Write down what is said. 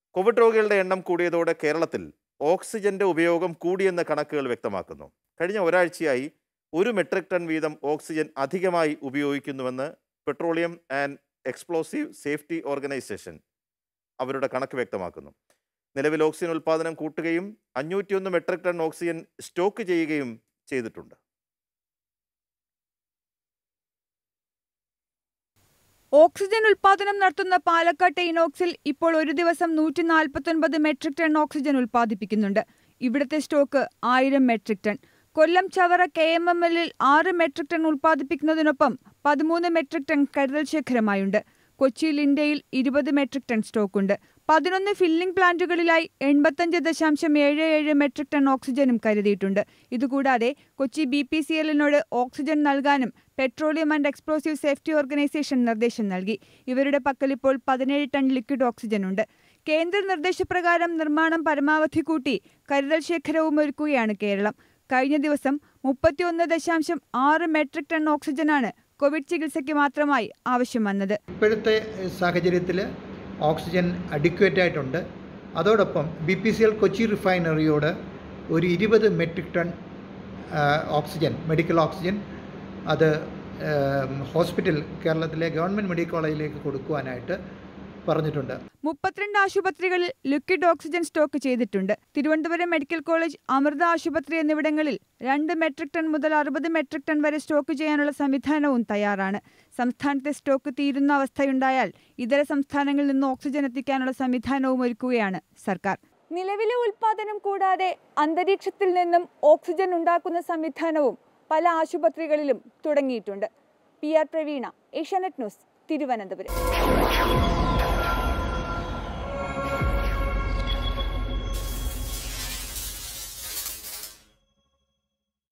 Covid രോഗികളുടെ എണ്ണം കൂടിയതോടെ കേരളത്തിൽ ഓക്സിജന്റെ ഉപയോഗം കൂടിയെന്ന് കണക്കുകൾ വ്യക്തമാക്കുന്നു കഴിഞ്ഞ ഒരാഴ്ചയായി ഒരു മെട്രിക് ടൺ വീതം ഓക്സിജൻ അധികമായി ഉപയോഗിക്കുന്നുവെന്ന് petroleum and explosive safety organisation അവരുടെ കണക്ക് വ്യക്തമാക്കുന്നു നിലവിൽ ഓക്സിജൻ ഉൽപ്പാദനം കൂട്ടുകയും അഞ്ഞൂറ്റിയൊന്ന് മെട്രിക് ടൺ ഓക്സിജൻ സ്റ്റോക്ക് ചെയ്യുകയും ചെയ്തിട്ടുണ്ട് ഓക്സിജൻ ഉൽപാദനം നടത്തുന്ന പാലക്കാട്ടെ ഇനോക്സിൽ ഇപ്പോൾ ഒരു ദിവസം നൂറ്റി നാൽപ്പത്തൊൻപത് മെട്രിക് ടൺ ഓക്സിജൻ ഉൽപ്പാദിപ്പിക്കുന്നുണ്ട് ഇവിടുത്തെ സ്റ്റോക്ക് ആയിരം metric ton Kollam Chavara K M M എല്ലിൽ ആറ് മെട്രിക് ടൺ ഉൽപ്പാദിപ്പിക്കുന്നതിനൊപ്പം പതിമൂന്ന് മെട്രിക് ടൺ കരുതൽ ശേഖരമായുണ്ട് കൊച്ചിയിൽ ഇന്ത്യയിൽ ഇരുപത് മെട്രിക് ടൺ സ്റ്റോക്കുണ്ട് പതിനൊന്ന് ഫില്ലിംഗ് പ്ലാന്റുകളിലായി എൺപത്തഞ്ച് ദശാംശം ഏഴ് ഏഴ് മെട്രിക് ടൺ ഓക്സിജനും കരുതിയിട്ടുണ്ട് ഇതുകൂടാതെ കൊച്ചി ബി പി സി എല്ലിനോട് ഓക്സിജൻ നൽകാനും petroleum and explosive safety organisation നിർദ്ദേശം നൽകി ഇവരുടെ പക്കൽ ഇപ്പോൾ പതിനേഴ് ടൺ ലിക്വിഡ് ഓക്സിജൻ ഉണ്ട് കേന്ദ്ര നിർദ്ദേശപ്രകാരം നിർമ്മാണം പരമാവധി കൂട്ടി കരുതൽ ശേഖരവും ഒരുക്കുകയാണ് കേരളം കഴിഞ്ഞ ദിവസം മുപ്പത്തിയൊന്ന് ദശാംശം ആറ് മെട്രിക് ടൺ ഓക്സിജനാണ് കോവിഡ് ചികിത്സയ്ക്ക് മാത്രമായി ആവശ്യം വന്നത് ഇപ്പോഴത്തെ സാഹചര്യത്തിൽ ഓക്സിജൻ അഡിക്വേറ്റ് ആയിട്ടുണ്ട് അതോടൊപ്പം B P C L Kochi റിഫൈനറിയോട് ഒരു ഇരുപത് മെട്രിക് ടൺ ആ, ഓക്സിജൻ മെഡിക്കൽ ഓക്സിജൻ അത് ഏം, ഹോസ്പിറ്റൽ കേരളത്തിലെ ഗവൺമെൻറ് മെഡിക്കൽ കോളേജിലേക്ക് കൊടുക്കുവാനായിട്ട് പറഞ്ഞിട്ടുണ്ട് മുപ്പത്തിരണ്ട് ആശുപത്രികളിൽ ലിക്വിഡ് ഓക്സിജൻ സ്റ്റോക്ക് ചെയ്തിട്ടുണ്ട് തിരുവനന്തപുരം മെഡിക്കൽ കോളേജ് അമൃത ആശുപത്രി എന്നിവിടങ്ങളിൽ രണ്ട് മെട്രിക് ടൺ മുതൽ അറുപത് മെട്രിക് ടൺ വരെ സ്റ്റോക്ക് ചെയ്യാനുള്ള സംവിധാനവും തയ്യാറാണ് സംസ്ഥാനത്തെ സ്റ്റോക്ക് തീരുന്ന അവസ്ഥയുണ്ടായാൽ ഇതര സംസ്ഥാനങ്ങളിൽ നിന്ന് ഓക്സിജൻ എത്തിക്കാനുള്ള സംവിധാനവും ഒരുക്കുകയാണ് സർക്കാർ നിലവിലെ ഉൽപാദനം കൂടാതെ അന്തരീക്ഷത്തിൽ നിന്നും ഓക്സിജൻ ഉണ്ടാക്കുന്ന സംവിധാനവും പല ആശുപത്രികളിലും തുടങ്ങിയിട്ടുണ്ട് P R Praveena Asianet news Thiruvananthapuram